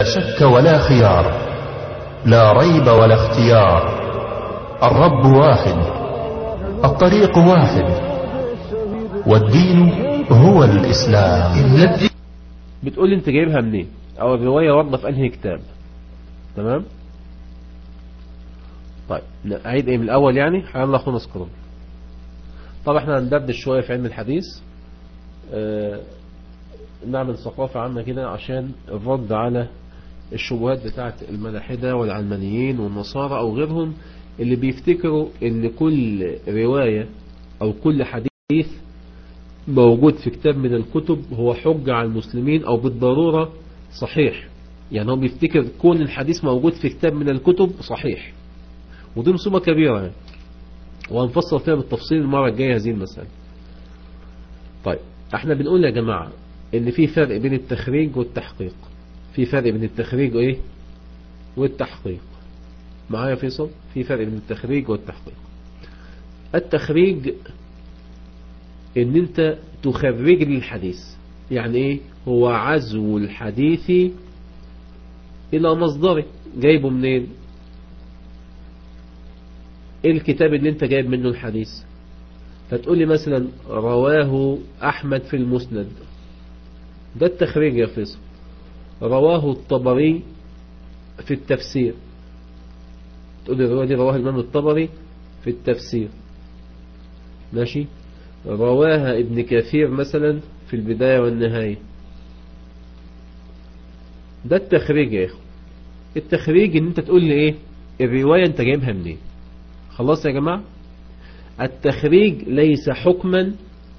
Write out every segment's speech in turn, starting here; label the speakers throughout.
Speaker 1: شك ولا خيار لا ريب ولا اختيار الرب واحد الطريق واحد والدين هو الإسلام
Speaker 2: بتقول لي انت جايبها منين او الرواية واردة في انهي كتاب تمام طيب اعيد ايه من الاول يعني حيا الله اخونا اسكرون طب احنا هندردش شوية في علم الحديث اه نعمل ثقافة عامة كده عشان الرد على الشبهات بتاعت الملاحدة والعلمانيين والنصارى او غيرهم اللي بيفتكروا ان كل رواية او كل حديث موجود في كتاب من الكتب هو حجة على المسلمين او بالضرورة صحيح يعني هو بيفتكر كون الحديث موجود في كتاب من الكتب صحيح ودي مصيبة كبيرة يعني وهنفصل فيها بالتفصيل المرة الجاية هذه المسألة طيب احنا بنقول يا جماعة ان في فرق بين التخريج والتحقيق في فرق بين التخريج وايه والتحقيق معايا فيصل في فرق بين التخريج والتحقيق التخريج ان انت تخرج لي الحديث يعني ايه هو عزو الحديث الى مصدره جايبه منين ايه الكتاب اللي انت جايب منه الحديث فتقول لي مثلا رواه احمد في المسند ده التخريج يا فيصل رواه الطبري في التفسير تقول لي الرواية دي رواه الإمام الطبري في التفسير ماشي رواها ابن كثير مثلا في البداية والنهاية ده التخريج يا اخو التخريج ان انت تقول لي ايه الرواية انت جايبها منين خلاص يا جماعة التخريج ليس حكما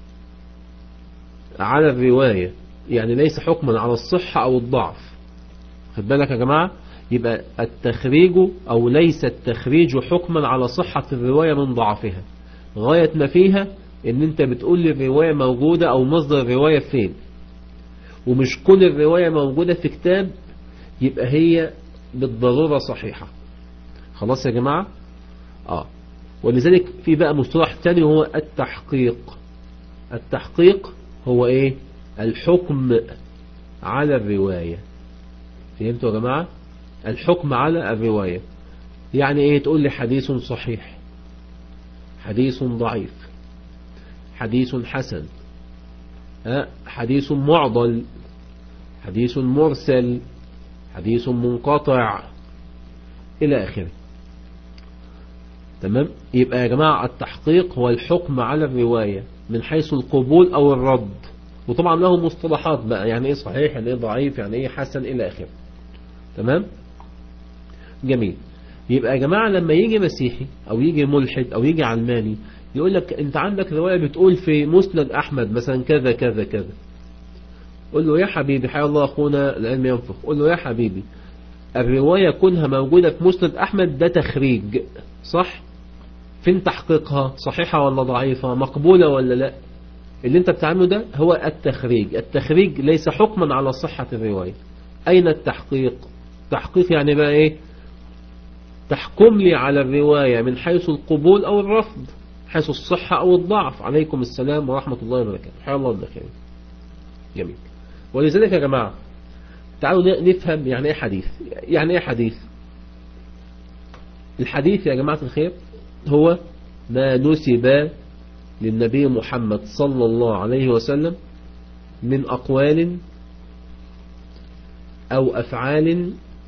Speaker 2: على الرواية يعني ليس حكما على الصحة او الضعف خد بالك يا جماعة يبقى التخريج او ليس التخريج حكما على صحة الرواية من ضعفها غاية ما فيها ان انت بتقول لي الرواية موجودة او مصدر الرواية فين ومش كل الرواية موجودة في كتاب يبقى هي بالضرورة صحيحة خلاص يا جماعة اه ولذلك في بقى مصطلح تاني هو التحقيق التحقيق هو ايه الحكم على الرواية فهمتوا يا جماعة الحكم على الرواية يعني ايه تقول لي حديث صحيح حديث ضعيف حديث حسن حديث معضل حديث مرسل حديث منقطع إلى آخره تمام يبقى يا جماعة التحقيق هو الحكم على الرواية من حيث القبول أو الرد وطبعا له مصطلحات بقى يعني ايه صحيح يعني ايه ضعيف يعني ايه حسن إلى آخره تمام جميل يبقى يا جماعة لما يجي مسيحي أو يجي ملحد أو يجي علماني يقول لك انت عندك رواية بتقول في مسند احمد مثلا كذا كذا كذا قول له يا حبيبي حيا الله اخونا العلم ينفخ قول له يا حبيبي الرواية كونها موجودة في مسند احمد ده تخريج صح فين تحقيقها صحيحة ولا ضعيفة مقبولة ولا لا اللي انت بتعمله ده هو التخريج التخريج ليس حكما على صحة الرواية اين التحقيق تحقيق يعني بقى ايه تحكم لي على الرواية من حيث القبول او الرفض حيث الصحة أو الضعف عليكم السلام ورحمة الله وبركاته حيا الله بالخير جميل ولذلك يا جماعة تعالوا نفهم يعني ايه حديث يعني ايه حديث الحديث يا جماعة الخير هو ما نسب للنبي محمد صلى الله عليه وسلم من أقوال أو أفعال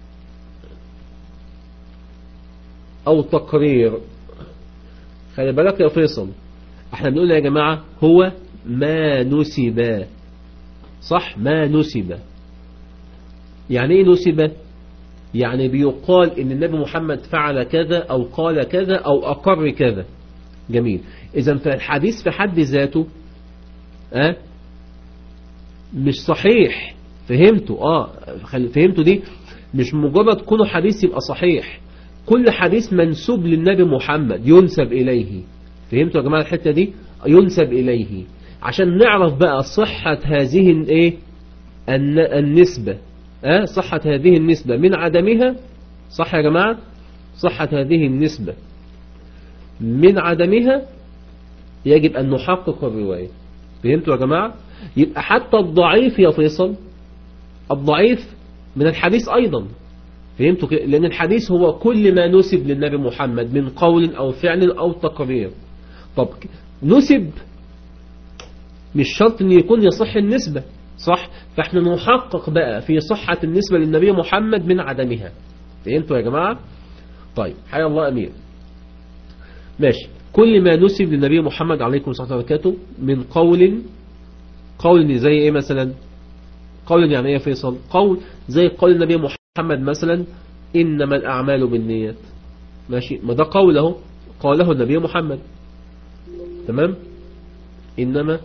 Speaker 2: أو تقرير خلي بالك يا فيصل احنا بنقول يا جماعة هو ما نسب صح ما نسب يعني ايه نسب يعني بيقال ان النبي محمد فعل كذا او قال كذا او اقر كذا جميل اذا فالحديث في حد ذاته اه مش صحيح فهمتوا اه فهمتوا دي مش مجرد كونه حديث يبقى صحيح كل حديث منسوب للنبي محمد ينسب إليه فهمتوا يا جماعة الحتة دي ينسب إليه عشان نعرف بقى صحة هذه الايه النسبة أه؟ صحة هذه النسبة من عدمها صح يا جماعة صحة هذه النسبة من عدمها يجب أن نحقق الرواية فهمتوا يا جماعة يبقى حتى الضعيف يا فيصل الضعيف من الحديث أيضا فهمتوا كده؟ لأن الحديث هو كل ما نسب للنبي محمد من قول أو فعل أو تقرير طب نسب مش شرط ان يكون يصح النسبة صح فاحنا نحقق بقى في صحة النسبة للنبي محمد من عدمها فهمتوا يا جماعة طيب حيا الله أمير ماشي كل ما نسب للنبي محمد عليكم الصلاة وبركاته من قول قول زي ايه مثلا قول يعني ايه يا فيصل قول زي قول النبي محمد مثلا انما الاعمال بالنيات ماشي ما ده قول اهو قاله النبي محمد تمام انما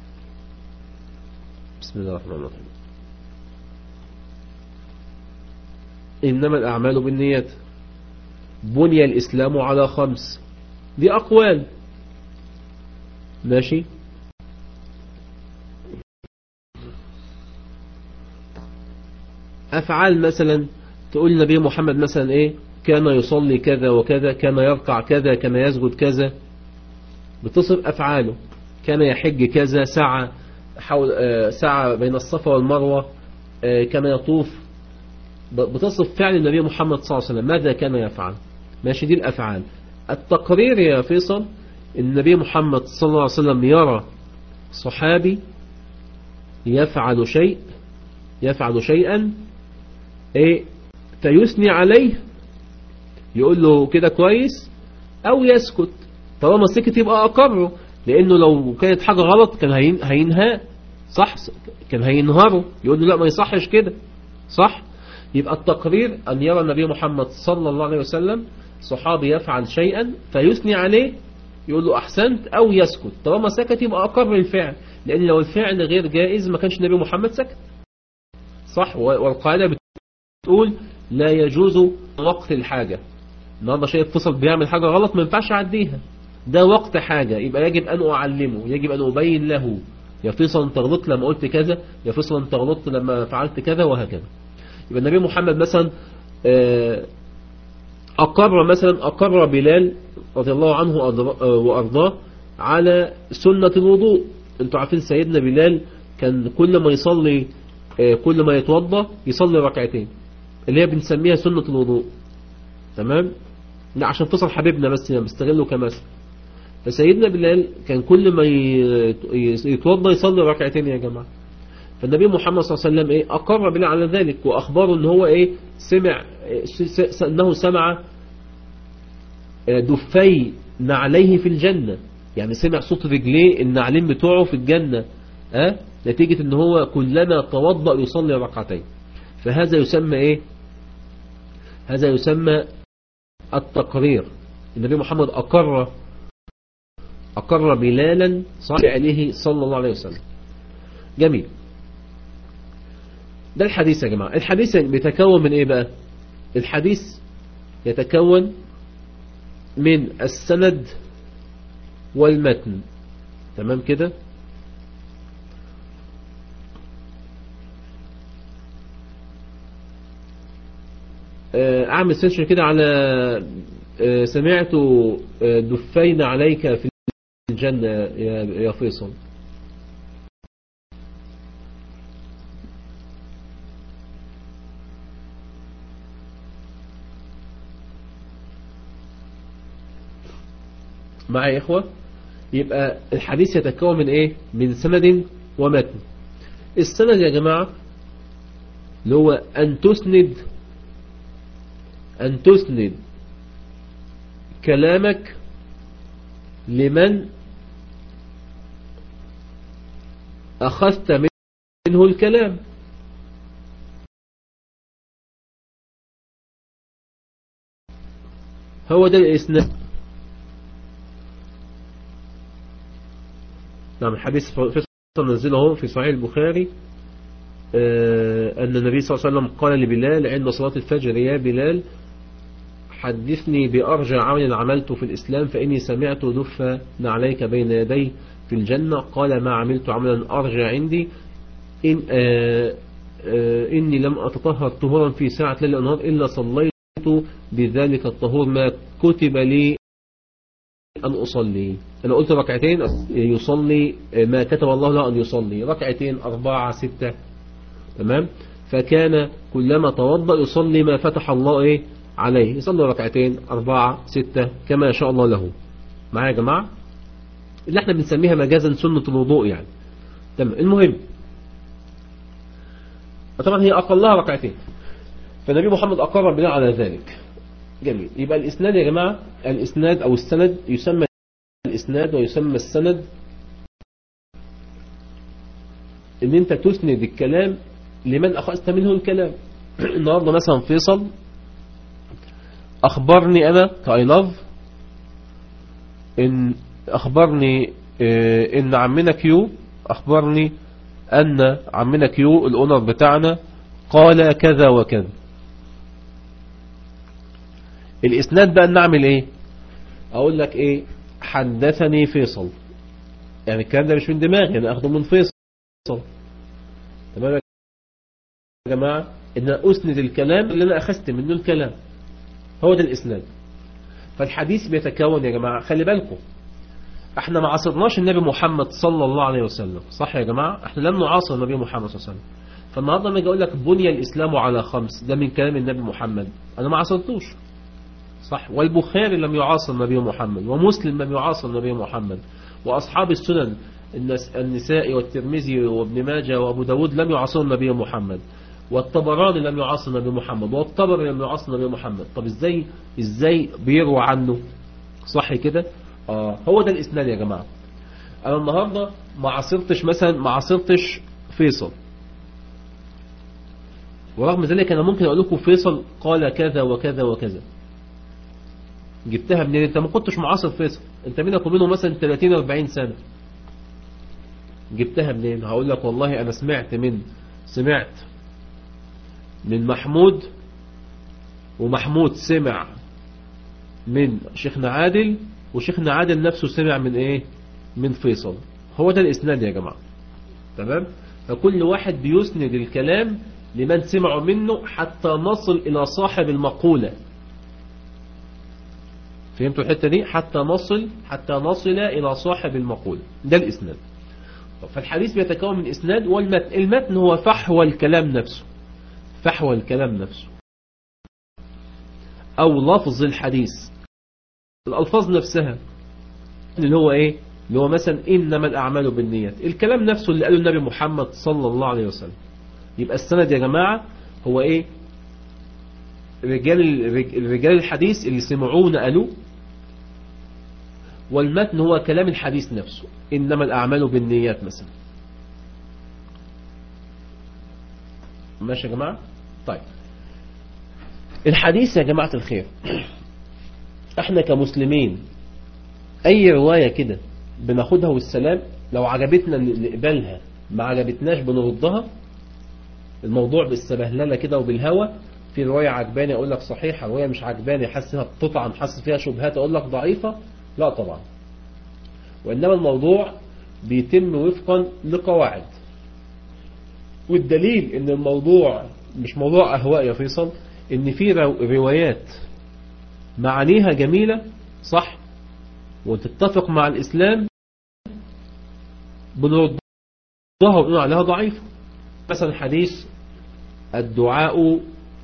Speaker 2: بسم الله الرحمن الرحيم انما الاعمال بالنيات بني الاسلام على خمس دي اقوال ماشي أفعال مثلا تقول النبي محمد مثلا إيه كان يصلي كذا وكذا كان يركع كذا كان يسجد كذا بتصف أفعاله كان يحج كذا سعى حول سعى بين الصفا والمروة كان يطوف بتصف فعل النبي محمد صلى الله عليه وسلم ماذا كان يفعل ماشي دي الأفعال التقرير يا فيصل النبي محمد صلى الله عليه وسلم يرى صحابي يفعل شيء يفعل شيئا ايه فيثني عليه يقول له كده كويس او يسكت طالما سكت يبقى اقره لانه لو كانت حاجة غلط كان هينهى صح كان هينهره يقول له لا ما يصحش كده صح يبقى التقرير ان يرى النبي محمد صلى الله عليه وسلم صحابي يفعل شيئا فيثني عليه يقول له احسنت او يسكت طالما سكت يبقى اقر الفعل لان لو الفعل غير جائز ما كانش النبي محمد سكت صح والقاعدة بتقول لا يجوز وقت الحاجة النهارده شايف فصل بيعمل حاجة غلط ما ينفعش اعديها ده وقت حاجة يبقى يجب أن أعلمه يجب أن أبين له يا فيصل انت غلطت لما قلت كذا يا فيصل انت غلطت لما فعلت كذا وهكذا يبقى النبي محمد مثلا أقر مثلا أقر بلال رضي الله عنه وأرضاه على سنة الوضوء انتوا عارفين سيدنا بلال كان كل ما يصلي كل ما يتوضى يصلي ركعتين اللي هي بنسميها سنة الوضوء تمام لا عشان فصل حبيبنا بس بستغله كمثل فسيدنا بلال كان كل ما يتوضى يصلي ركعتين يا جماعة فالنبي محمد صلى الله عليه وسلم ايه اقر بلال على ذلك واخبره ان هو ايه سمع انه سمع دفي نعليه في الجنة يعني سمع صوت رجليه النعلين بتوعه في الجنة أه؟ نتيجة ان هو كلما توضأ يصلي ركعتين فهذا يسمى ايه هذا يسمى التقرير النبي محمد أقر أقر بلالا صلى عليه صلى الله عليه وسلم جميل ده الحديث يا جماعة الحديث بيتكون من ايه بقى الحديث يتكون من السند والمتن تمام كده اعمل سيرش كده على سمعت دفين عليك في الجنة يا فيصل معي يا إخوة يبقى الحديث يتكون من إيه من سند ومتن السند يا جماعة اللي هو أن تسند أن تسند كلامك لمن أخذت منه الكلام هو ده الإسناد نعم الحديث نزله في صحيح البخاري أن النبي صلى الله عليه وسلم قال لبلال عند صلاة الفجر يا بلال حدثني بأرجى عمل عملته في الإسلام فإني سمعت دف عليك بين يدي في الجنة قال ما عملت عملا أرجى عندي إن آآ آآ إني لم أتطهر طهورا في ساعة ليل النهار إلا صليت بذلك الطهور ما كتب لي أن أصلي أنا قلت ركعتين يصلي ما كتب الله له أن يصلي ركعتين أربعة ستة تمام فكان كلما توضأ يصلي ما فتح الله إيه عليه يصلي ركعتين أربعة ستة كما شاء الله له معايا يا جماعة اللي احنا بنسميها مجازا سنة الوضوء يعني تمام المهم طبعا هي أقلها ركعتين فالنبي محمد أقر بناء على ذلك جميل يبقى الإسناد يا جماعة الإسناد أو السند يسمى الإسناد ويسمى السند ان انت تسند الكلام لمن اخذت منه الكلام النهاردة مثلا فيصل اخبرني انا كاي لاف ان اخبرني اه ان عمنا كيو اخبرني ان عمنا كيو الاونر بتاعنا قال كذا وكذا الاسناد بقى نعمل ايه اقول لك ايه حدثني فيصل يعني الكلام ده مش من دماغي انا اخده من فيصل تمام يا جماعة ان اسند الكلام اللي انا اخذت منه الكلام هو ده الاسناد فالحديث بيتكون يا جماعة خلي بالكم احنا ما عاصرناش النبي محمد صلى الله عليه وسلم صح يا جماعة احنا لم نعاصر النبي محمد صلى الله عليه وسلم فالنهارده لما اجي اقول لك بني الاسلام على خمس ده من كلام النبي محمد انا ما عاصرتوش صح والبخاري لم يعاصر النبي محمد ومسلم لم يعاصر النبي محمد واصحاب السنن النسائي والترمذي وابن ماجه وابو داود لم يعاصر النبي محمد والطبراني لم يعاصر النبي محمد والطبري لم يعاصر النبي محمد طب ازاي ازاي بيروى عنه صح كده اه هو ده الاسناد يا جماعه انا النهارده ما عاصرتش مثلا ما عاصرتش فيصل ورغم ذلك انا ممكن اقول لكم فيصل قال كذا وكذا وكذا جبتها منين انت ما كنتش معاصر فيصل انت بينك وبينه مثلا 30 40 سنه جبتها منين هقول لك والله انا سمعت من سمعت من محمود ومحمود سمع من شيخنا عادل وشيخنا عادل نفسه سمع من ايه من فيصل هو ده الاسناد يا جماعة تمام فكل واحد بيسند الكلام لمن سمعوا منه حتى نصل الى صاحب المقولة فهمتوا الحتة دي حتى نصل حتى نصل الى صاحب المقولة ده الاسناد فالحديث بيتكون من إسناد والمتن المتن هو فحوى الكلام نفسه فحوى الكلام نفسه أو لفظ الحديث الألفاظ نفسها اللي هو إيه اللي هو مثلا إنما الأعمال بالنيات الكلام نفسه اللي قاله النبي محمد صلى الله عليه وسلم يبقى السند يا جماعة هو إيه رجال الرجال الحديث اللي سمعوه نقلوه والمتن هو كلام الحديث نفسه إنما الأعمال بالنيات مثلا ماشي يا جماعة طيب الحديث يا جماعة الخير احنا كمسلمين اي رواية كده بناخدها والسلام لو عجبتنا نقبلها ما عجبتناش بنردها الموضوع بالسبهللة كده وبالهوى في رواية عجباني اقول لك صحيحة رواية مش عجباني حاسها بتطعن حاسس فيها شبهات اقول لك ضعيفة لا طبعا وإنما الموضوع بيتم وفقا لقواعد والدليل ان الموضوع مش موضوع أهواء يا فيصل ان في روايات معانيها جميلة صح وتتفق مع الإسلام بنردها ونقول عليها ضعيفة مثلا حديث الدعاء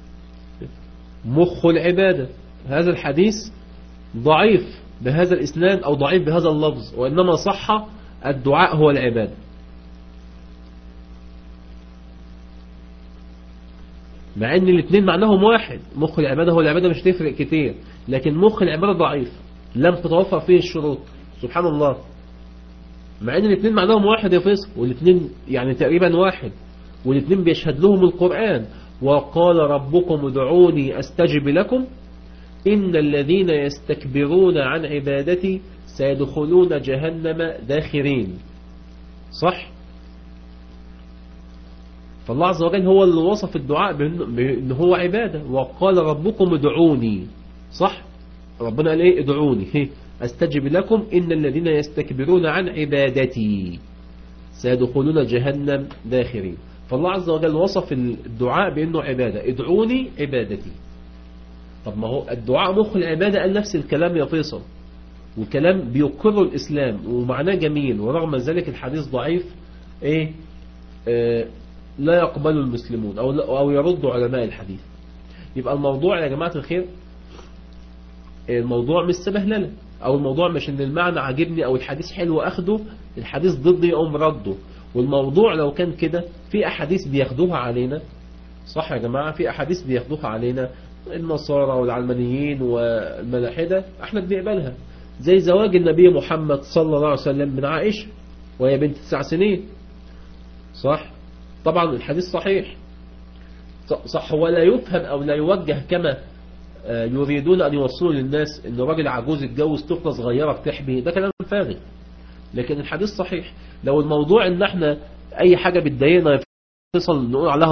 Speaker 2: مخ العبادة هذا الحديث ضعيف بهذا الإسناد أو ضعيف بهذا اللفظ وإنما صح الدعاء هو العبادة مع ان الاثنين معناهم واحد مخ العبادة هو العبادة مش تفرق كتير لكن مخ العبادة ضعيف لم تتوفر فيه الشروط سبحان الله مع ان الاثنين معناهم واحد يا فيصل والاثنين يعني تقريبا واحد والاثنين بيشهد لهم القرآن وقال ربكم ادعوني استجب لكم إن الذين يستكبرون عن عبادتي سيدخلون جهنم داخرين صح فالله عز وجل هو اللي وصف الدعاء بأنه هو عبادة وقال ربكم ادعوني صح ربنا قال ايه ادعوني استجب لكم إن الذين يستكبرون عن عبادتي سيدخلون جهنم داخرين فالله عز وجل وصف الدعاء بأنه عبادة ادعوني عبادتي طب ما هو الدعاء مخ العبادة قال نفس الكلام يا فيصل والكلام بيقر الإسلام ومعناه جميل ورغم ذلك الحديث ضعيف ايه آه لا يقبل المسلمون أو, أو يرد علماء الحديث يبقى الموضوع يا جماعة الخير الموضوع مش سبهللة أو الموضوع مش إن المعنى عاجبني أو الحديث حلو أخده الحديث ضدي يقوم رده والموضوع لو كان كده في أحاديث بياخدوها علينا صح يا جماعة في أحاديث بياخدوها علينا النصارى والعلمانيين والملاحدة احنا بنقبلها زي زواج النبي محمد صلى الله عليه وسلم من عائشة وهي بنت تسع سنين صح طبعا الحديث صحيح صح ولا يفهم أو لا يوجه كما يريدون أن يوصلوا للناس أن راجل عجوز اتجوز طفلة صغيرة بتحبي ده كلام فارغ لكن الحديث صحيح لو الموضوع ان احنا اي حاجة بتضايقنا يفصل نقول عليها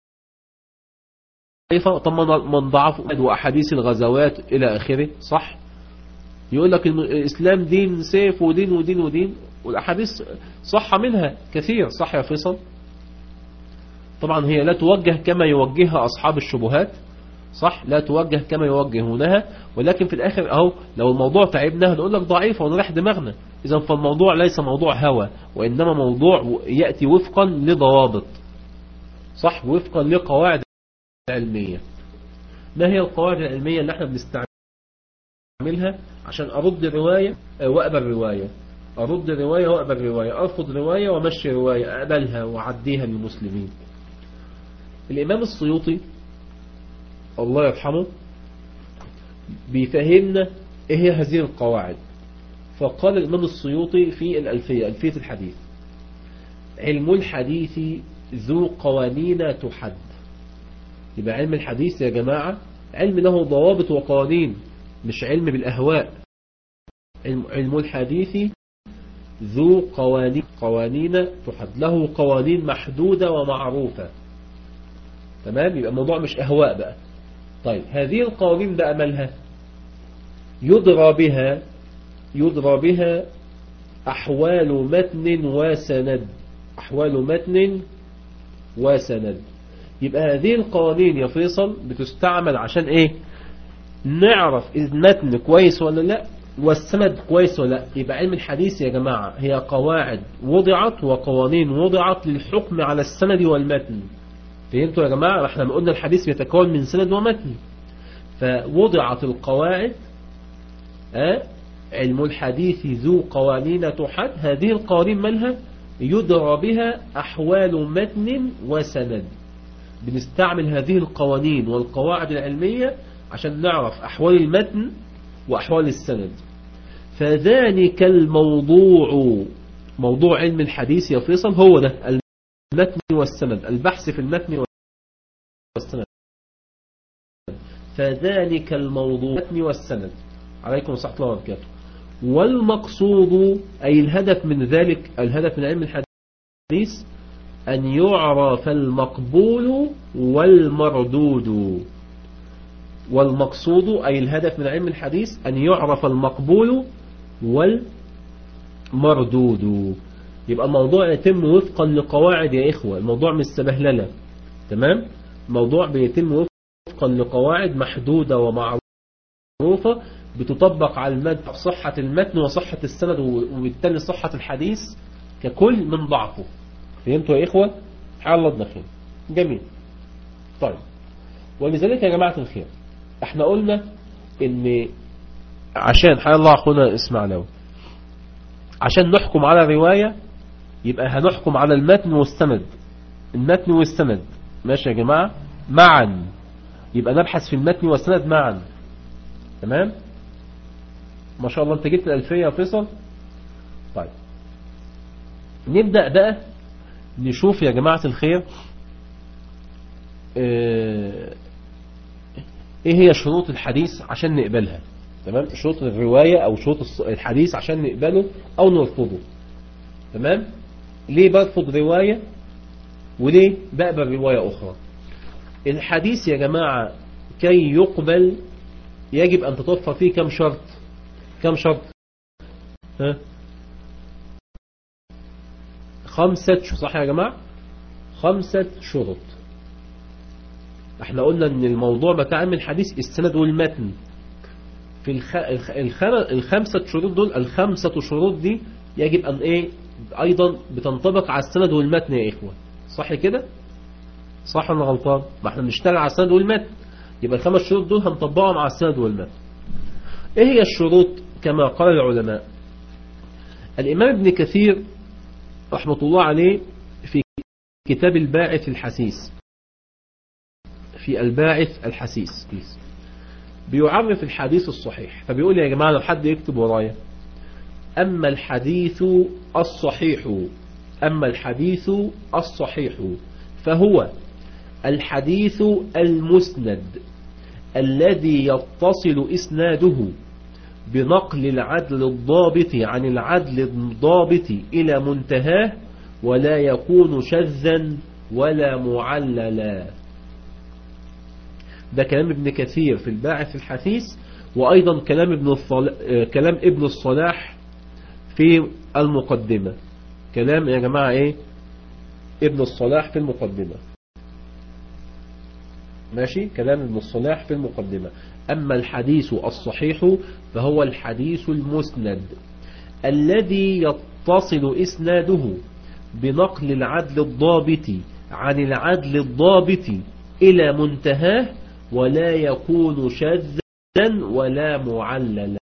Speaker 2: ضعيفة طب ما نضعف واحاديث الغزوات الى اخره صح يقول لك الاسلام دين سيف ودين ودين ودين والاحاديث صح منها كثير صح يا فيصل طبعا هي لا توجه كما يوجهها اصحاب الشبهات صح لا توجه كما يوجهونها ولكن في الاخر اهو لو الموضوع تعبنا هنقول لك ضعيفة ونريح دماغنا اذا فالموضوع ليس موضوع هوى وانما موضوع يأتي وفقا لضوابط صح وفقا لقواعد علمية ما هي القواعد العلمية اللي احنا بنستعملها عشان ارد رواية واقبل رواية ارد رواية واقبل رواية ارفض رواية ومشي رواية اقبلها واعديها للمسلمين الامام السيوطي الله يرحمه بيفهمنا ايه هي هذه القواعد فقال الإمام السيوطي في الألفية ألفية الحديث علم الحديث ذو قوانين تحد يبقى علم الحديث يا جماعة علم له ضوابط وقوانين مش علم بالأهواء علم الحديث ذو قوانين قوانين تحد له قوانين محدودة ومعروفة تمام يبقى الموضوع مش أهواء بقى طيب هذه القوانين بقى مالها يدرى بها يدرى بها أحوال متن وسند أحوال متن وسند يبقى هذه القوانين يا فيصل بتستعمل عشان ايه نعرف المتن كويس ولا لا والسند كويس ولا لا يبقى علم الحديث يا جماعة هي قواعد وضعت وقوانين وضعت للحكم على السند والمتن فهمتوا يا جماعة احنا قلنا الحديث يتكون من سند ومتن فوضعت القواعد أه؟ علم الحديث ذو قوانين تحد هذه القوانين مالها يدرى بها أحوال متن وسند بنستعمل هذه القوانين والقواعد العلمية عشان نعرف أحوال المتن وأحوال السند فذلك الموضوع موضوع علم الحديث يا فيصل هو ده المتن والسند البحث في المتن والسند فذلك الموضوع المتن والسند عليكم الصحة الله وبركاته والمقصود أي الهدف من ذلك الهدف من علم الحديث أن يعرف المقبول والمردود والمقصود أي الهدف من علم الحديث أن يعرف المقبول والمردود يبقى الموضوع يتم وفقا لقواعد يا إخوة الموضوع مش سبهللة تمام الموضوع بيتم وفقا لقواعد محدودة ومعروفة بتطبق على المتن صحة المتن وصحة السند وبالتالي صحة الحديث ككل من ضعفه فهمتوا يا إخوة حال الله دخل جميل طيب ولذلك يا جماعة الخير احنا قلنا ان عشان حال الله أخونا اسمع لو عشان نحكم على رواية يبقى هنحكم على المتن والسند المتن والسند ماشي يا جماعة معا يبقى نبحث في المتن والسند معا تمام ما شاء الله انت جبت الألفية يا فيصل طيب نبدأ بقى نشوف يا جماعة الخير اه ايه هي شروط الحديث عشان نقبلها تمام شروط الرواية او شروط الحديث عشان نقبله او نرفضه تمام ليه برفض رواية وليه بقبل رواية اخرى الحديث يا جماعة كي يقبل يجب ان تتوفر فيه كم شرط كم شرط ها خمسة صح يا جماعة خمسة شروط احنا قلنا ان الموضوع بتاع علم الحديث السند والمتن في الخ... الخ... الخمسة شروط دول الخمسة شروط دي يجب ان ايه ايضا بتنطبق على السند والمتن يا اخوة صح كده صح ولا غلطان ما احنا بنشتغل على السند والمتن يبقى الخمس شروط دول هنطبقهم على السند والمتن ايه هي الشروط كما قال العلماء الامام ابن كثير رحمة الله عليه في كتاب الباعث الحسيس في الباعث الحسيس بيعرف الحديث الصحيح فبيقول يا جماعة لو حد يكتب ورايا أما الحديث الصحيح أما الحديث الصحيح فهو الحديث المسند الذي يتصل إسناده بنقل العدل الضابط عن العدل الضابط إلى منتهاه ولا يكون شذا ولا معللا ده كلام ابن كثير في الباعث الحثيث وأيضا كلام ابن, الصل... كلام ابن الصلاح في المقدمة كلام يا جماعة ايه ابن الصلاح في المقدمة ماشي كلام ابن الصلاح في المقدمة أما الحديث الصحيح فهو الحديث المسند الذي يتصل إسناده بنقل العدل الضابط عن العدل الضابط إلى منتهاه ولا يكون شاذا ولا معللا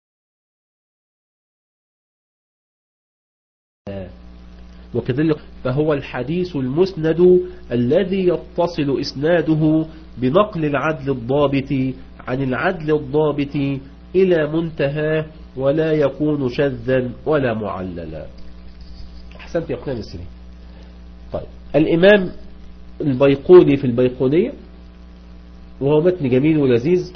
Speaker 2: وكذلك فهو الحديث المسند الذي يتصل إسناده بنقل العدل الضابط عن العدل الضابط إلى منتهاه ولا يكون شذا ولا معللا أحسنت يا أخوان السليم طيب الإمام البيقوني في البيقونية وهو متن جميل ولذيذ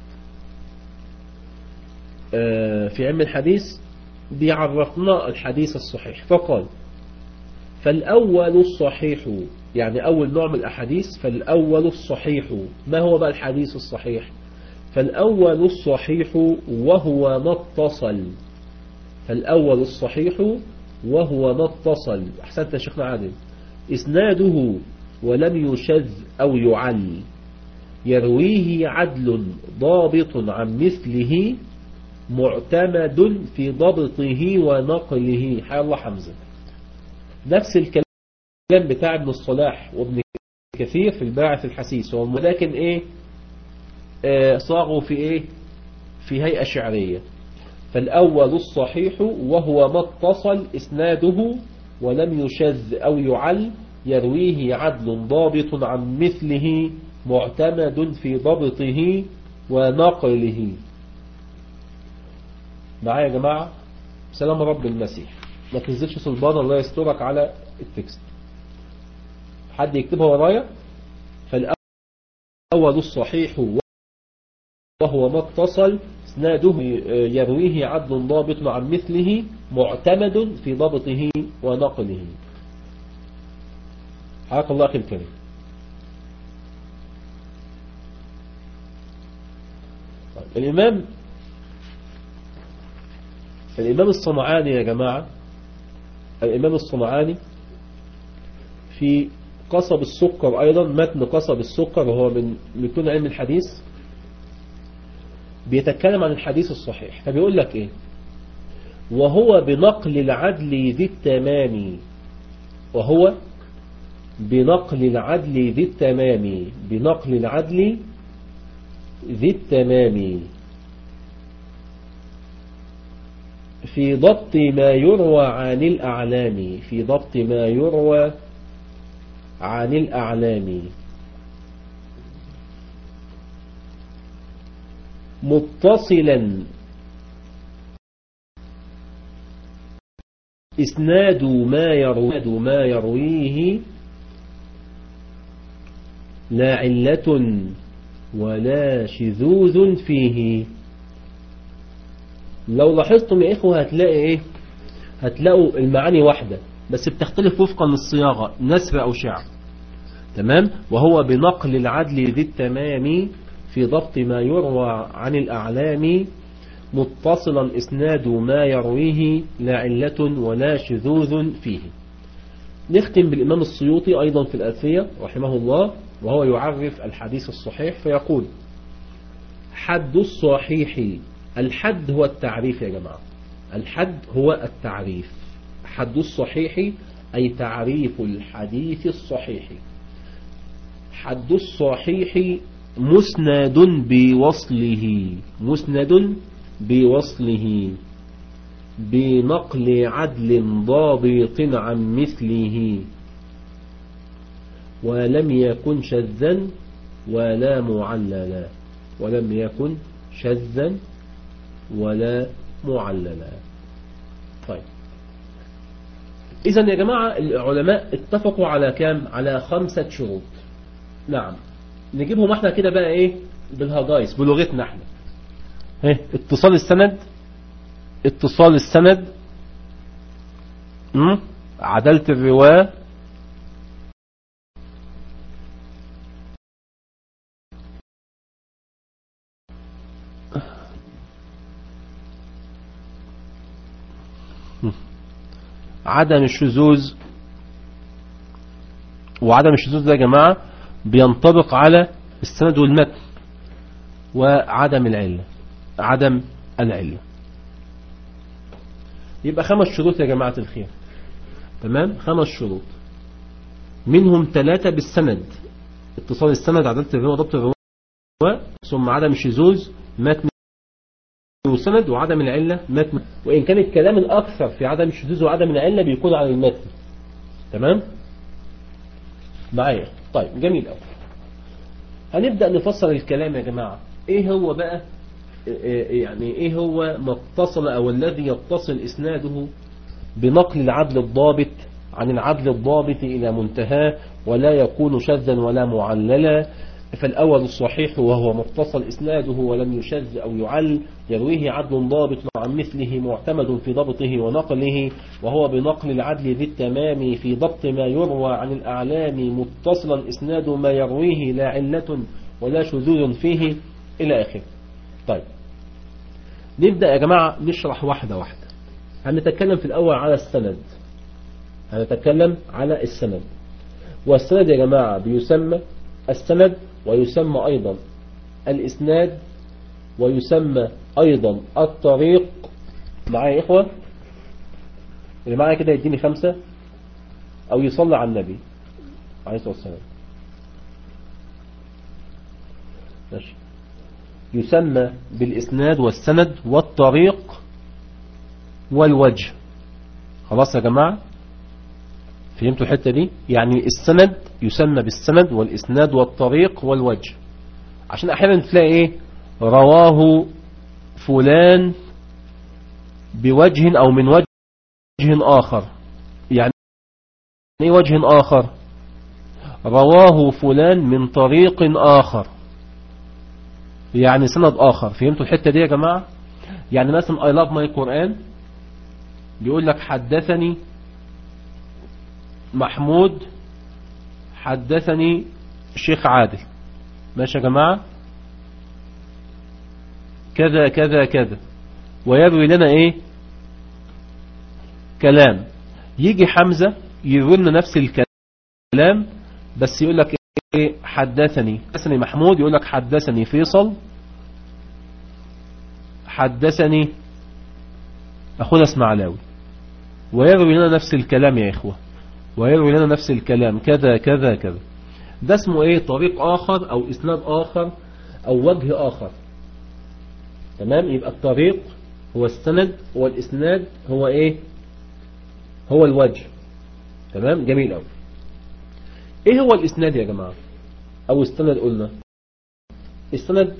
Speaker 2: في علم الحديث بيعرفنا الحديث الصحيح فقال فالأول الصحيح يعني أول نوع من الأحاديث فالأول الصحيح ما هو بقى الحديث الصحيح فالأول الصحيح وهو ما اتصل فالأول الصحيح وهو ما اتصل أحسنت يا شيخنا عادل إسناده ولم يشذ أو يعل يرويه عدل ضابط عن مثله معتمد في ضبطه ونقله حي الله حمزة نفس الكلام بتاع ابن الصلاح وابن كثير في الباعث الحسيس ولكن ايه آه صاغوا في ايه في هيئة شعرية فالأول الصحيح وهو ما اتصل إسناده ولم يشذ أو يعل يرويه عدل ضابط عن مثله معتمد في ضبطه ونقله معايا يا جماعة سلام رب المسيح ما تنزلش صلبان الله يسترك على التكست حد يكتبها ورايا فالأول الصحيح وهو ما اتصل اسناده يرويه عدل ضابط عن مثله معتمد في ضبطه ونقله حياك الله أخي الكريم الإمام الإمام الصنعاني يا جماعة الإمام الصنعاني في قصب السكر أيضا متن قصب السكر وهو من متون علم الحديث بيتكلم عن الحديث الصحيح فبيقول لك إيه وهو بنقل العدل ذي التمام وهو بنقل العدل ذي التمام بنقل العدل ذي التمام في ضبط ما يروى عن الأعلام في ضبط ما يروى عن الأعلام متصلا إسناد ما يروي ما يرويه لا علة ولا شذوذ فيه لو لاحظتم يا إخوة هتلاقي إيه هتلاقوا المعاني واحدة بس بتختلف وفقا للصياغة نسر أو شعر تمام وهو بنقل العدل ذي التمام في ضبط ما يروى عن الأعلام متصلا إسناد ما يرويه لا علة ولا شذوذ فيه نختم بالإمام السيوطي أيضا في الألفية رحمه الله وهو يعرف الحديث الصحيح فيقول حد الصحيح الحد هو التعريف يا جماعة الحد هو التعريف حد الصحيح أي تعريف الحديث الصحيح حد الصحيح مسند بوصله مسند بوصله بنقل عدل ضابط عن مثله ولم يكن شذا ولا معللا ولم يكن شذا ولا معللا طيب إذا يا جماعة العلماء اتفقوا على كام على خمسة شروط نعم نجيبهم احنا كده بقى ايه بالهجايس بلغتنا احنا ايه اتصال السند اتصال السند م? عدالة الرواة عدم الشذوذ وعدم الشذوذ ده يا جماعة بينطبق على السند والمتن وعدم العلة عدم العلة يبقى خمس شروط يا جماعة الخير تمام خمس شروط منهم ثلاثة بالسند اتصال السند عدالة الرواية ضبط الرواية ثم عدم الشذوذ متن وسند وعدم العلة متن وإن كان الكلام الأكثر في عدم الشذوذ وعدم العلة بيكون على المتن تمام معايا طيب جميل قوي هنبدأ نفسر الكلام يا جماعة ايه هو بقى يعني ايه هو ما اتصل او الذي يتصل اسناده بنقل العدل الضابط عن العدل الضابط الى منتهاه ولا يكون شذا ولا معللا فالأول الصحيح وهو متصل إسناده ولم يشذ أو يعل يرويه عدل ضابط عن مثله معتمد في ضبطه ونقله وهو بنقل العدل ذي التمام في ضبط ما يروى عن الأعلام متصلا إسناد ما يرويه لا علة ولا شذوذ فيه إلى آخره طيب نبدأ يا جماعة نشرح واحدة واحدة هنتكلم في الأول على السند هنتكلم على السند والسند يا جماعة بيسمى السند ويسمى أيضا الإسناد ويسمى أيضا الطريق معايا يا إخوة اللي معايا كده يديني خمسة أو يصلي على النبي عليه الصلاة والسلام ماشي يسمى بالإسناد والسند والطريق والوجه خلاص يا جماعة فهمتوا الحتة دي يعني السند يسمى بالسند والإسناد والطريق والوجه عشان أحيانا تلاقي إيه رواه فلان بوجه أو من وجه آخر يعني إيه وجه آخر رواه فلان من طريق آخر يعني سند آخر فهمتوا الحتة دي يا جماعة يعني مثلا I love my Quran بيقول لك حدثني محمود حدثني الشيخ عادل ماشي يا جماعة كذا كذا كذا ويروي لنا ايه كلام يجي حمزة يروي لنا نفس الكلام بس يقول لك ايه حدثني حدثني محمود يقول لك حدثني فيصل حدثني اخونا اسماعيلاوي ويروي لنا نفس الكلام يا اخوه ويروي لنا نفس الكلام كذا كذا كذا ده اسمه ايه طريق اخر او اسناد اخر او وجه اخر تمام يبقى الطريق هو السند هو الاسناد هو ايه هو الوجه تمام جميل قوي ايه هو الاسناد يا جماعة او السند قلنا السند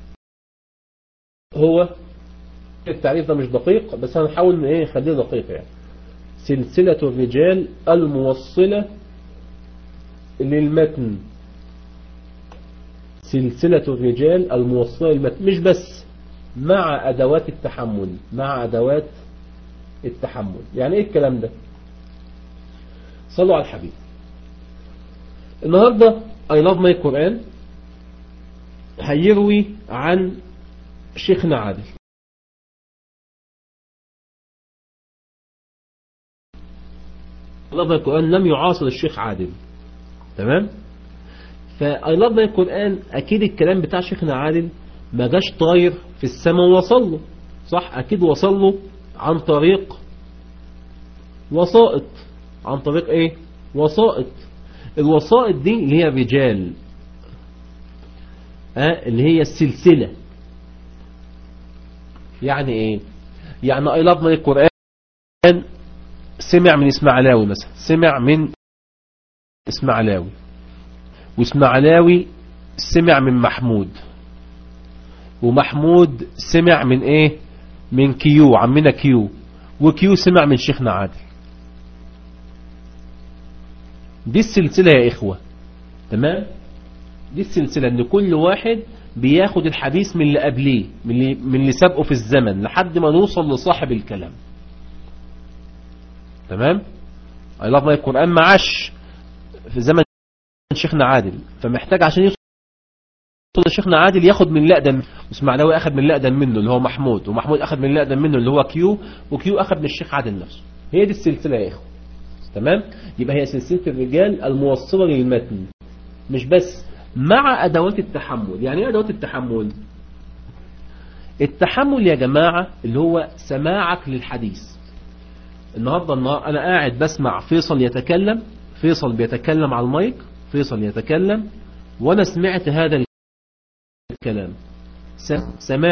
Speaker 2: هو التعريف ده مش دقيق بس هنحاول ايه نخليه دقيق يعني سلسلة الرجال الموصلة للمتن سلسلة الرجال الموصلة للمتن مش بس مع أدوات التحمل مع أدوات التحمل يعني إيه الكلام ده صلوا على الحبيب النهاردة I love my Quran هيروي عن شيخنا عادل love my Quran لم يعاصر الشيخ عادل تمام فاي لاف ماي قران اكيد الكلام بتاع شيخنا عادل ما جاش طاير في السماء ووصل له صح اكيد وصل له عن طريق وسائط عن طريق ايه وسائط الوسائط دي اللي هي رجال ها اللي هي السلسلة يعني ايه يعني اي لفظ من القرآن سمع من اسماعيلاوي مثلا سمع من اسماعيلاوي واسماعيلاوي سمع من محمود ومحمود سمع من ايه من كيو عمنا كيو وكيو سمع من شيخنا عادل دي السلسلة يا إخوة تمام دي السلسلة ان كل واحد بياخد الحديث من اللي قبليه من اللي, من اللي سابقه في الزمن لحد ما نوصل لصاحب الكلام تمام أي لفظ القرآن معاش في زمن شيخنا عادل فمحتاج عشان يوصل لشيخنا عادل ياخد من اللي اقدم اسماعيلاوي اخد من اللي اقدم منه اللي هو محمود ومحمود اخد من اللي اقدم منه اللي هو كيو وكيو اخد من الشيخ عادل نفسه هي دي السلسلة يا اخوة تمام يبقى هي سلسلة الرجال الموصلة للمتن مش بس مع ادوات التحمل يعني ايه ادوات التحمل التحمل يا جماعة اللي هو سماعك للحديث النهاردة النهار انا قاعد بسمع فيصل يتكلم فيصل بيتكلم على المايك فيصل يتكلم وانا سمعت هذا الكلام سماعي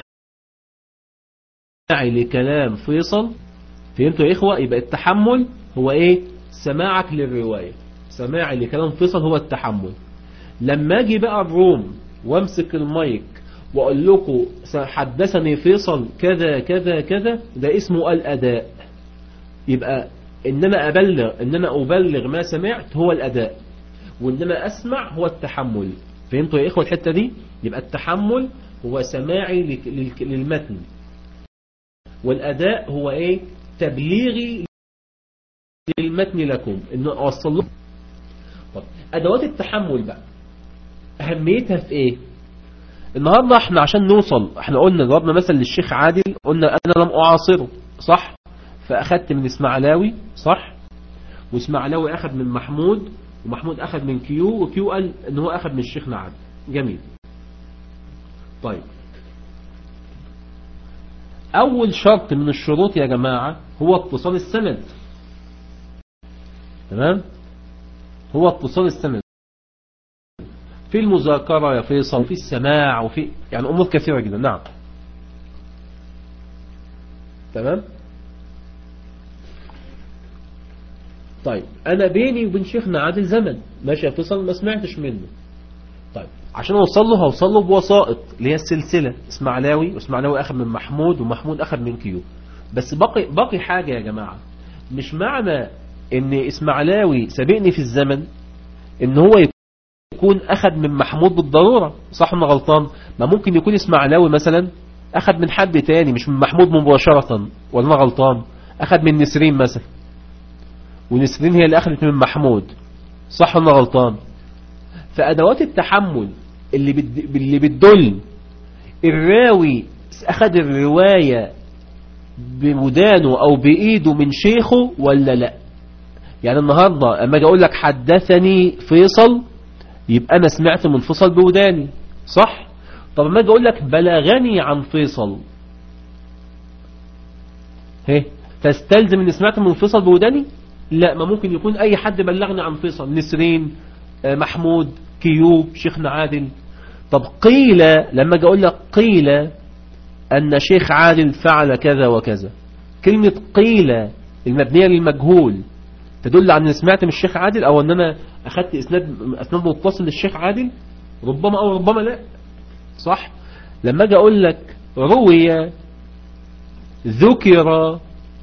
Speaker 2: لكلام فيصل فهمتوا يا إخوة يبقى التحمل هو إيه سماعك للرواية سماعي لكلام فيصل هو التحمل لما أجي بقى الروم وامسك المايك وأقول لكم حدثني فيصل كذا كذا كذا ده اسمه الأداء يبقى إن أنا أبلغ إن أنا أبلغ ما سمعت هو الأداء وإن أنا أسمع هو التحمل فهمتوا يا إخوة الحتة دي يبقى التحمل هو سماعي للمتن والأداء هو إيه تبليغي للمتن لكم إنه أوصل لكم طب أدوات التحمل بقى أهميتها في إيه النهاردة احنا عشان نوصل احنا قلنا ضربنا مثل للشيخ عادل قلنا أنا لم أعاصره صح فأخدت من اسماعيلاوي صح واسماعيلاوي أخذ من محمود ومحمود أخذ من كيو وكيو قال ان هو أخذ من الشيخ عادل جميل طيب أول شرط من الشروط يا جماعة هو اتصال السند تمام هو اتصال السند في المذاكرة يا فيصل في السماع وفي يعني أمور كثيرة جدا نعم تمام طيب أنا بيني وبين شيخنا عادل زمن ماشي يا فيصل ما سمعتش منه طيب عشان اوصل له هوصل له بوسائط اللي هي السلسلة اسماعيلاوي واسماعيلاوي اخذ من محمود ومحمود اخذ من كيو بس باقي باقي حاجة يا جماعة مش معنى ان اسماعيلاوي سابقني في الزمن ان هو يكون اخذ من محمود بالضرورة صح ولا غلطان ما ممكن يكون اسماعيلاوي مثلا اخذ من حد تاني مش من محمود مباشرة ولا انا غلطان اخذ من نسرين مثلا ونسرين هي اللي اخذت من محمود صح ولا غلطان فأدوات التحمل اللي بد... اللي بتدل الراوي أخذ الرواية بودانه أو بإيده من شيخه ولا لا يعني النهاردة أما أجي أقول لك حدثني فيصل يبقى أنا سمعت من فيصل بوداني صح طب أما أجي أقول لك بلغني عن فيصل هي تستلزم أني سمعت من فيصل بوداني لا ما ممكن يكون أي حد بلغني عن فيصل نسرين محمود كيو شيخنا عادل طب قيل لما اجي اقول لك قيل ان شيخ عادل فعل كذا وكذا كلمة قيل المبنية للمجهول تدل على ان سمعت من الشيخ عادل او ان انا اخدت اسناد اسناد متصل للشيخ عادل ربما او ربما لا صح لما اجي اقول لك روي ذكر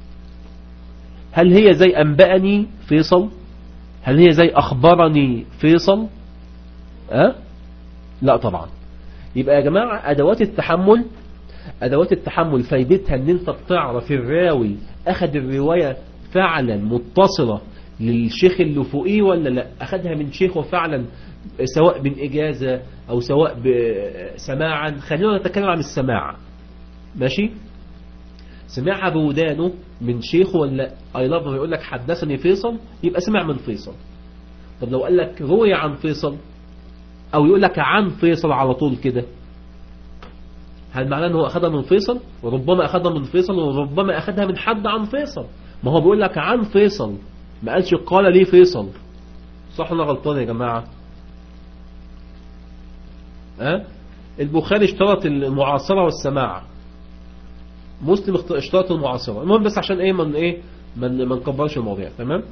Speaker 2: هل هي زي انبأني فيصل هل هي زي أخبرني فيصل أه؟ لا طبعا يبقى يا جماعة أدوات التحمل أدوات التحمل فايدتها أن أنت بتعرف الراوي أخذ الرواية فعلا متصلة للشيخ اللي فوقيه ولا لا أخذها من شيخه فعلا سواء من إجازة أو سواء سماعا خلينا نتكلم عن السماع ماشي سمعها بودانه من شيخه ولا اي لاف يقول لك حدثني فيصل يبقى سمع من فيصل طب لو قال لك روي عن فيصل او يقول لك عن فيصل على طول كده هل معناه ان هو اخذها من فيصل وربما اخذها من فيصل وربما اخذها من حد عن فيصل ما هو بيقول لك عن فيصل ما قالش قال لي فيصل صح ولا غلطان يا جماعه ها أه؟ البخاري اشترط المعاصرة والسماع مسلم اشترط المعاصرة المهم بس عشان ايه من ايه من ما نكبرش المواضيع تمام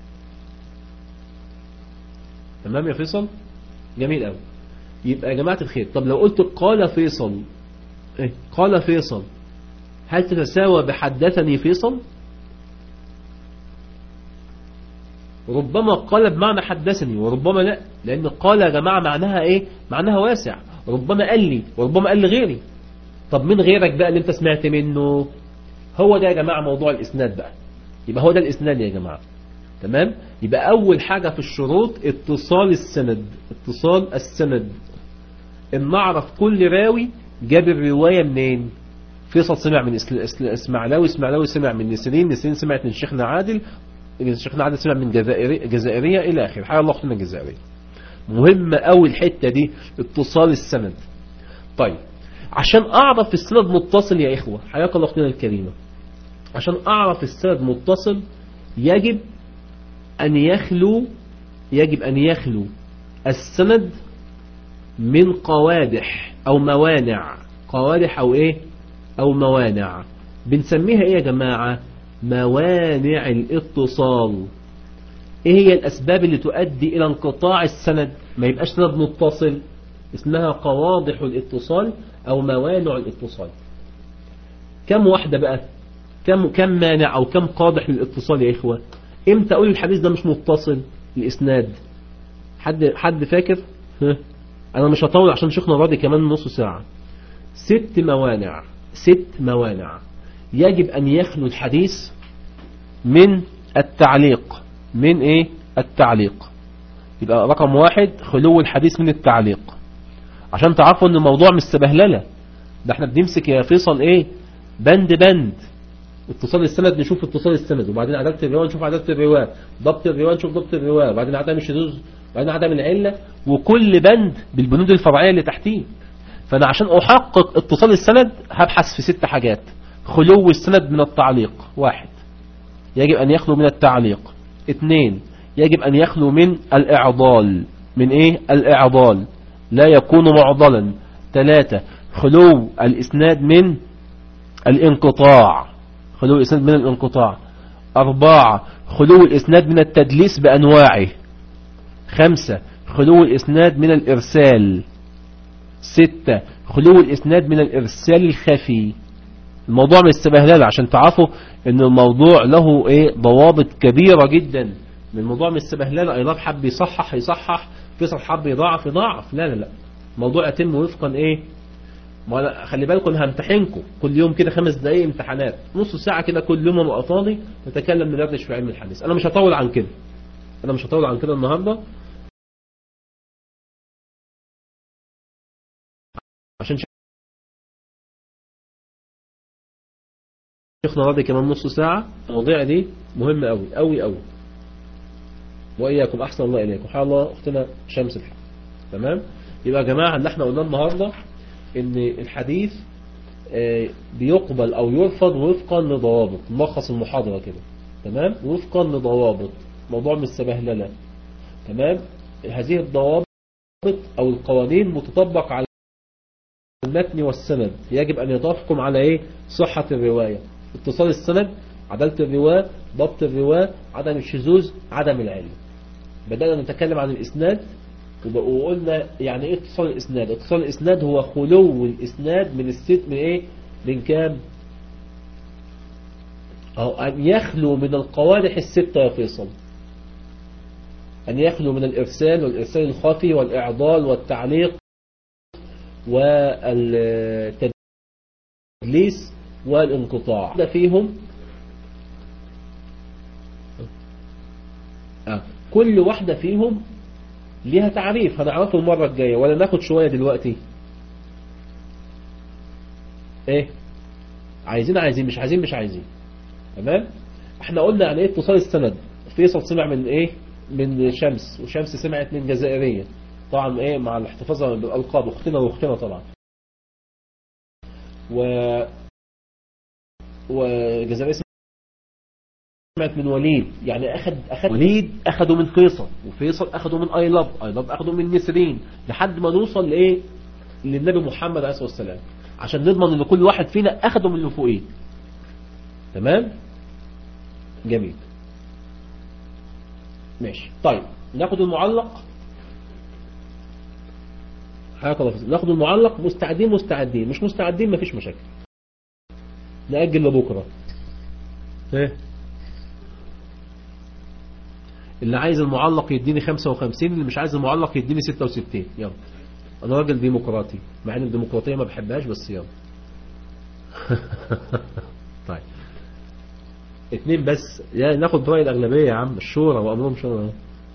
Speaker 2: تمام يا فيصل جميل قوي يبقى يا جماعة الخير طب لو قلت قال فيصل ايه قال فيصل هل تتساوى بحدثني فيصل ربما قال بمعنى حدثني وربما لا لأن قال يا جماعة معناها إيه معناها واسع ربما قال لي وربما قال لغيري طب من غيرك بقى اللي انت سمعت منه هو ده يا جماعة موضوع الإسناد بقى يبقى هو ده الإسناد يا جماعة تمام يبقى أول حاجة في الشروط اتصال السند اتصال السند ان نعرف كل راوي جاب الرواية منين فيصل سمع من اسماعيلاوي اسماعيلاوي سمع من نسرين نسرين سمعت من شيخنا عادل شيخنا عادل سمع من جزائري جزائرية إلى آخر حيا الله أختنا الجزائرية مهمة أوي الحتة دي اتصال السند طيب عشان أعرف السند متصل يا إخوة حياك الله أختنا الكريمة عشان أعرف السند متصل يجب أن يخلو يجب أن يخلو السند من قوادح أو موانع قوادح أو إيه أو موانع بنسميها إيه يا جماعة موانع الاتصال ايه هي الاسباب اللي تؤدي الى انقطاع السند ما يبقاش سند متصل اسمها قواضح الاتصال او موانع الاتصال كم واحدة بقى كم كم مانع او كم قادح للاتصال يا اخوة امتى اقول الحديث ده مش متصل الاسناد حد حد فاكر ها؟ انا مش هطول عشان شيخنا راضي كمان نص ساعة ست موانع ست موانع يجب أن يخلو الحديث من التعليق من إيه التعليق يبقى رقم واحد خلو الحديث من التعليق عشان تعرفوا ان الموضوع مش سبهلله ده احنا بنمسك يا فيصل ايه بند بند اتصال السند نشوف اتصال السند وبعدين عدالة الرواية نشوف عدالة الرواية ضبط الرواية نشوف ضبط الرواية وبعدين عدم الشذوذ وبعدين عدم العلة وكل بند بالبنود الفرعية اللي تحتيه فانا عشان احقق اتصال السند هبحث في ست حاجات خلو السند من التعليق واحد يجب أن يخلو من التعليق اثنين يجب أن يخلو من الإعضال من إيه الإعضال لا يكون معضلا ثلاثة خلو الإسناد من الانقطاع خلو الإسناد من الانقطاع أربعة خلو الإسناد من التدليس بأنواعه خمسة خلو الإسناد من الإرسال ستة خلو الإسناد من الإرسال الخفي الموضوع مش سبهلال عشان تعرفوا ان الموضوع له ايه ضوابط كبيرة جدا من الموضوع مش سبهلال ايضا حب يصحح يصحح فيصل حب يضاعف يضاعف لا لا لا الموضوع يتم وفقا ايه ما خلي بالكم همتحنكم كل يوم كده خمس دقايق امتحانات نص ساعة كده كل يوم ابقى فاضي نتكلم ندردش في علم الحديث انا مش هطول عن كده انا مش هطول عن كده النهاردة عشان شيخنا راضي كمان نص ساعة المواضيع دي مهمة قوي قوي قوي وإياكم أحسن الله إليكم حال الله أختنا شمس الحق تمام يبقى يا جماعة اللي احنا قلنا النهاردة ان الحديث بيقبل أو يرفض وفقا لضوابط ملخص المحاضرة كده تمام وفقا لضوابط موضوع من السبهللة تمام هذه الضوابط أو القوانين متطبق على المتن والسند يجب أن يتفقم على إيه صحة الرواية اتصال السند عدالة الرواة ضبط الرواة عدم الشذوذ عدم العلم بدأنا نتكلم عن الإسناد وقلنا يعني ايه اتصال الإسناد اتصال الإسناد هو خلو الإسناد من الست من ايه من كام أو أن يخلو من القوادح الستة يا فيصل أن يخلو من الإرسال والإرسال الخفي والإعضال والتعليق والتدليس والانقطاع ده فيهم آه. كل واحدة فيهم ليها تعريف هنعرفه المرة الجاية ولا ناخد شوية دلوقتي ايه عايزين عايزين مش عايزين مش عايزين تمام احنا قلنا عن ايه اتصال السند فيصل سمع من ايه من شمس وشمس سمعت من جزائرية طبعا ايه مع الاحتفاظ بالالقاب اختنا واختنا طبعا و وجزائرية سمعت من وليد يعني اخد اخد وليد اخده من فيصل وفيصل اخده من ايلاب ايلاب اخده من نسرين لحد ما نوصل لايه للنبي محمد عليه الصلاة والسلام عشان نضمن ان كل واحد فينا اخده من اللي فوقيه تمام جميل ماشي طيب ناخد المعلق حياك الله فيك. ناخد المعلق مستعدين مستعدين مش مستعدين مفيش مشاكل نأجل لبكرة ايه اللي عايز المعلق يديني 55 اللي مش عايز المعلق يديني 66 يلا انا راجل ديمقراطي مع ان الديمقراطيه ما بحبهاش بس يلا طيب اتنين بس يا ناخد رأي الأغلبية يا عم الشورى وأمرهم شورى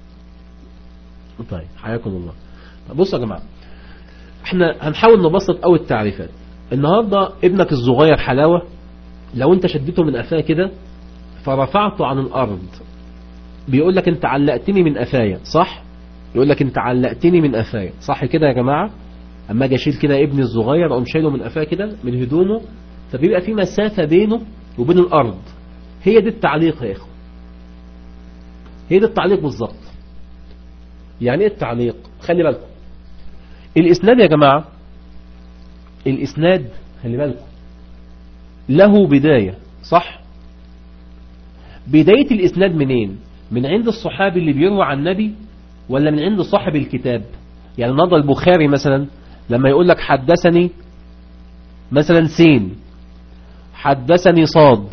Speaker 2: طيب حياكم الله طب بصوا يا جماعة احنا هنحاول نبسط قوي التعريفات النهاردة ابنك الصغير حلاوة لو انت شدته من قفاه كده فرفعته عن الأرض بيقول لك انت علقتني من قفايا صح يقول لك انت علقتني من قفايا صح كده يا جماعة اما اجي اشيل كده ابني الصغير اقوم شايله من قفاه كده من هدومه فبيبقى في مسافة بينه وبين الأرض هي دي التعليق يا إخوة هي دي التعليق بالظبط يعني ايه التعليق خلي بالكم الإسناد يا جماعة الإسناد خلي بالكم له بداية صح بداية الإسناد منين من عند الصحابي اللي بيروى عن النبي ولا من عند صاحب الكتاب يعني النهارده البخاري مثلا لما يقول لك حدثني مثلا سين حدثني صاد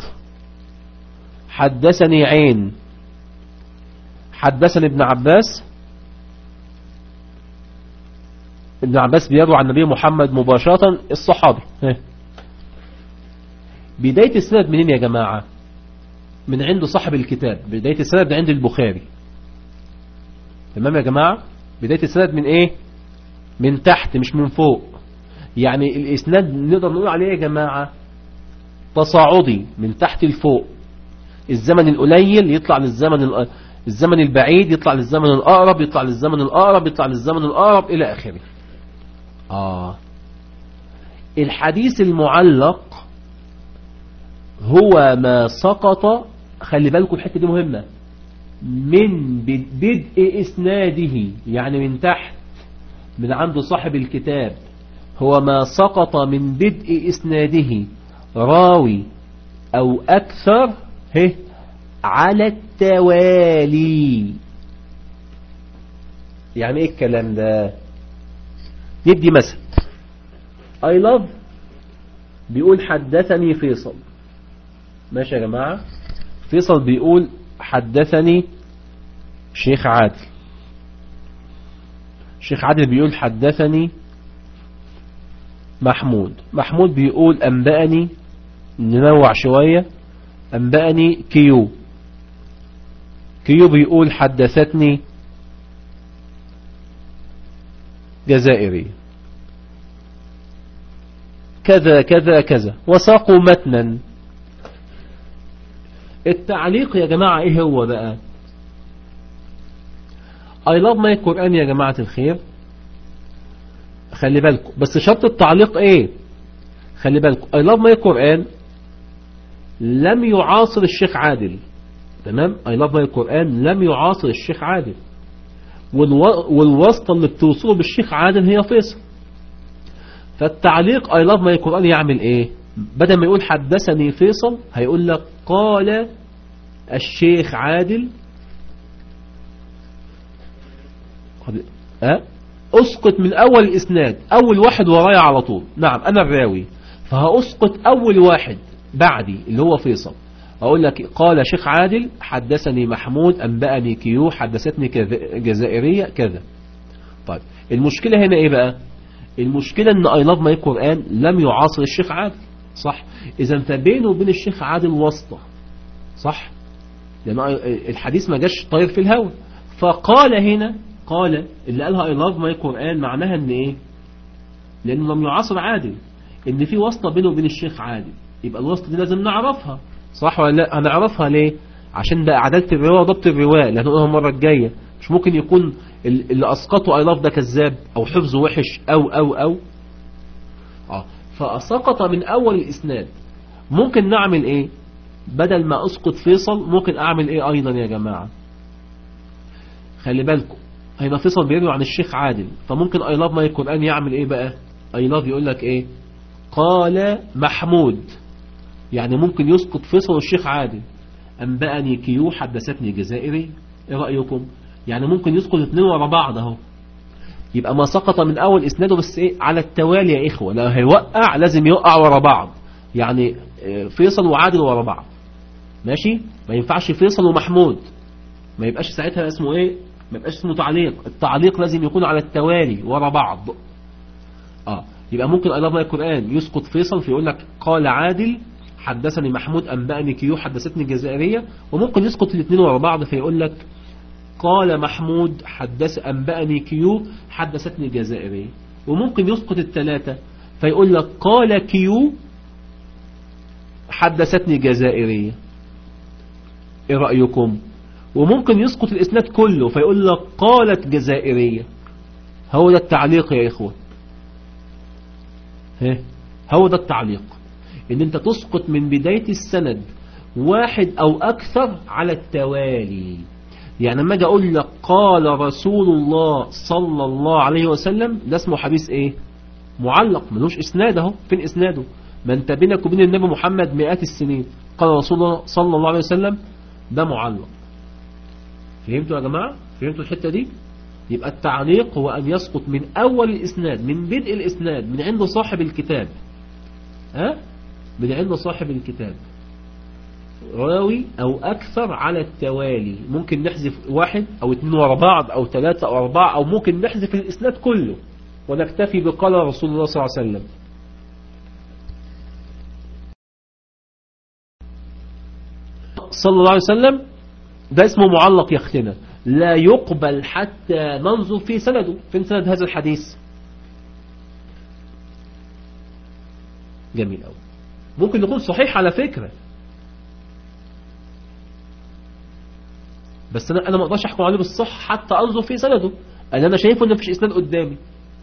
Speaker 2: حدثني عين حدثني ابن عباس ابن عباس بيروي عن النبي محمد مباشرة الصحابي بداية السند منين يا جماعة من عند صاحب الكتاب بداية السند من عند البخاري تمام يا جماعة بداية السند من ايه من تحت مش من فوق يعني الاسناد نقدر نقول عليه يا جماعة تصاعدي من تحت لفوق الزمن القليل يطلع للزمن الزمن البعيد يطلع للزمن الأقرب يطلع للزمن الأقرب يطلع للزمن الأقرب إلى آخره آه الحديث المعلق هو ما سقط خلي بالكم الحتة دي مهمة من بدء إسناده يعني من تحت من عند صاحب الكتاب هو ما سقط من بدء إسناده راوي أو أكثر هه على التوالي يعني ايه الكلام ده ندي مثل I love بيقول حدثني فيصل ماشي يا جماعة فيصل بيقول حدثني شيخ عادل شيخ عادل بيقول حدثني محمود محمود بيقول أنبأني ننوع شوية أنبأني كيو كيو بيقول حدثتني جزائري كذا كذا كذا وساقوا متنا التعليق يا جماعة ايه هو بقى I love my Quran يا جماعة الخير خلي بالكم بس شرط التعليق ايه خلي بالكم I love my Quran لم يعاصر الشيخ عادل تمام I love my Quran لم يعاصر الشيخ عادل والواسطة اللي بتوصله بالشيخ عادل هي فيصل فالتعليق I love my Quran يعمل ايه بدل ما يقول حدثني فيصل هيقول لك قال الشيخ عادل أه؟ اسقط من اول الاسناد اول واحد ورايا على طول نعم انا الراوي فهاسقط اول واحد بعدي اللي هو فيصل اقول لك قال شيخ عادل حدثني محمود انبأني كيو حدثتني جزائرية كذا طيب المشكلة هنا ايه بقى المشكلة ان اي لاف ماي قرآن لم يعاصر الشيخ عادل صح اذا فبينه وبين الشيخ عادل واسطة صح لان الحديث ما جاش طاير في الهواء فقال هنا قال اللي قالها اي لاف ماي قرآن معناها ان ايه لانه لم يعاصر عادل ان في واسطة بينه وبين الشيخ عادل يبقى الواسطة دي لازم نعرفها صح ولا لا هنعرفها ليه عشان ده عدالة الرواية وضبط الرواية اللي هنقولها المرة الجاية مش ممكن يكون اللي اسقطه اي لاف ده كذاب او حفظه وحش او او او اه فسقط من اول الاسناد ممكن نعمل ايه بدل ما اسقط فيصل ممكن اعمل ايه ايضا يا جماعة خلي بالكم هنا فيصل بيروي عن الشيخ عادل فممكن اي لاف ما القرآن يعمل ايه بقى اي لاف يقول لك ايه قال محمود يعني ممكن يسقط فيصل الشيخ عادل انبأني كيو حدثتني جزائري ايه رأيكم يعني ممكن يسقط اثنين ورا بعض اهو يبقى ما سقط من اول اسناده بس ايه على التوالي يا اخوة لو هيوقع لازم يوقع ورا بعض يعني فيصل وعادل ورا بعض ماشي ما ينفعش فيصل ومحمود ما يبقاش ساعتها اسمه ايه ما يبقاش اسمه تعليق التعليق لازم يكون على التوالي ورا بعض اه يبقى ممكن الله القرآن يسقط فيصل فيقول لك قال عادل حدثني محمود أنبأني كيو حدثتني الجزائرية وممكن يسقط الاثنين ورا بعض فيقول لك قال محمود حدث أنبأني كيو حدثتني الجزائرية وممكن يسقط الثلاثة فيقول لك قال كيو حدثتني جزائرية ايه رأيكم وممكن يسقط الاسناد كله فيقول لك قالت جزائرية هو ده التعليق يا اخوة هو ده التعليق ان انت تسقط من بداية السند واحد او اكثر على التوالي يعني لما اجي اقول لك قال رسول الله صلى الله عليه وسلم ده اسمه حديث ايه معلق ملوش اسناد اهو فين اسناده ما انت بينك وبين النبي محمد مئات السنين قال رسول الله صلى الله عليه وسلم ده معلق فهمتوا يا جماعة فهمتوا الحتة دي يبقى التعليق هو أن يسقط من أول الإسناد من بدء الإسناد من عند صاحب الكتاب ها من عند صاحب الكتاب راوي أو أكثر على التوالي ممكن نحذف واحد أو اثنين ورا بعض أو ثلاثة أو أربعة أو ممكن نحذف الإسناد كله ونكتفي بقال رسول الله صلى الله عليه وسلم صلى الله عليه وسلم ده اسمه معلق يا اختنا لا يقبل حتى ننظر في سنده فين سند هذا الحديث جميل قوي ممكن يكون صحيح على فكرة بس انا انا ما اقدرش احكم عليه بالصح حتى انظر في سنده انا انا شايفه ان مفيش اسناد قدامي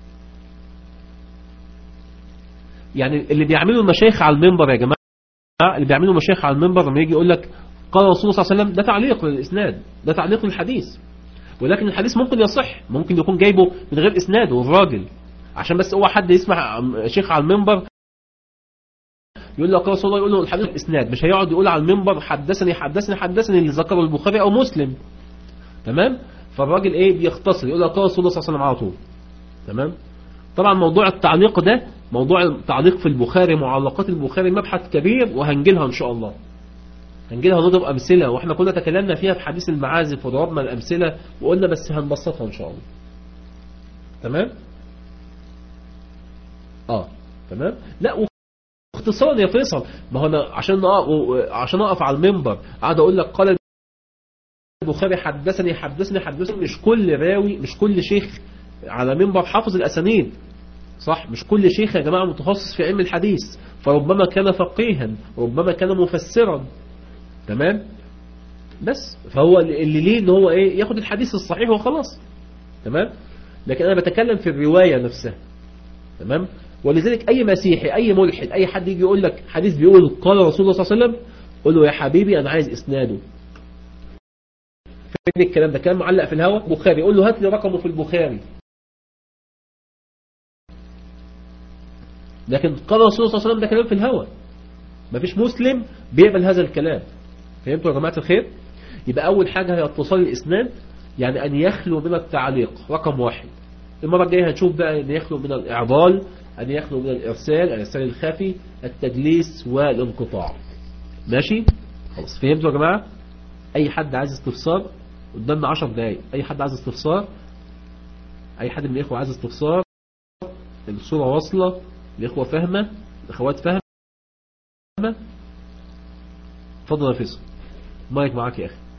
Speaker 2: يعني اللي بيعملوا المشايخ على المنبر يا جماعه اللي بيعملوا مشايخ على المنبر لما يجي يقول لك قال رسول الله صلى الله عليه وسلم ده تعليق للإسناد ده تعليق للحديث ولكن الحديث ممكن يصح ممكن يكون جايبه من غير إسناد والراجل عشان بس هو حد يسمع شيخ على المنبر يقول له قال رسول الله يقول له الحديث إسناد مش هيقعد يقول على المنبر حدثني حدثني حدثني اللي ذكره البخاري أو مسلم تمام فالراجل ايه بيختصر يقول له قال رسول الله صلى الله عليه وسلم على طول تمام طبعا موضوع التعليق ده موضوع التعليق في البخاري معلقات البخاري مبحث كبير وهنجيلها ان شاء الله هنجيلها نضرب أمثلة وإحنا كنا تكلمنا فيها في حديث المعازف وضربنا الأمثلة وقلنا بس هنبسطها إن شاء الله تمام آه تمام لا واختصارا يا فيصل ما هو أنا عشان عشان أقف على المنبر قاعد أقول لك قال البخاري حدثني حدثني حدثني مش كل راوي مش كل شيخ على منبر حافظ الأسانيد صح مش كل شيخ يا جماعة متخصص في علم الحديث فربما كان فقيها ربما كان مفسرا تمام بس فهو اللي ليه ان هو ايه ياخد الحديث الصحيح وخلاص تمام لكن انا بتكلم في الرواية نفسها تمام ولذلك اي مسيحي اي ملحد اي حد يجي يقول لك حديث بيقول قال رسول الله صلى الله عليه وسلم قول له يا حبيبي انا عايز اسناده فين الكلام ده كلام معلق في الهواء بخاري قول له هات لي رقمه في البخاري لكن قال رسول الله صلى الله عليه وسلم ده كلام في الهواء مفيش مسلم بيقبل هذا الكلام فهمتوا يا جماعة الخير يبقى أول حاجة هي اتصال الإسناد يعني أن يخلو من التعليق رقم واحد المرة الجاية هنشوف بقى أن يخلو من الإعضال أن يخلو من الإرسال الإرسال الخفي التدليس والانقطاع ماشي خلاص فهمتوا يا جماعة أي حد عايز استفسار قدامنا 10 دقايق أي حد عايز استفسار أي حد من الإخوة عايز استفسار الصورة واصلة الإخوة فاهمة الأخوات فاهمة اتفضل يا فيصل مايك معاك يا أخي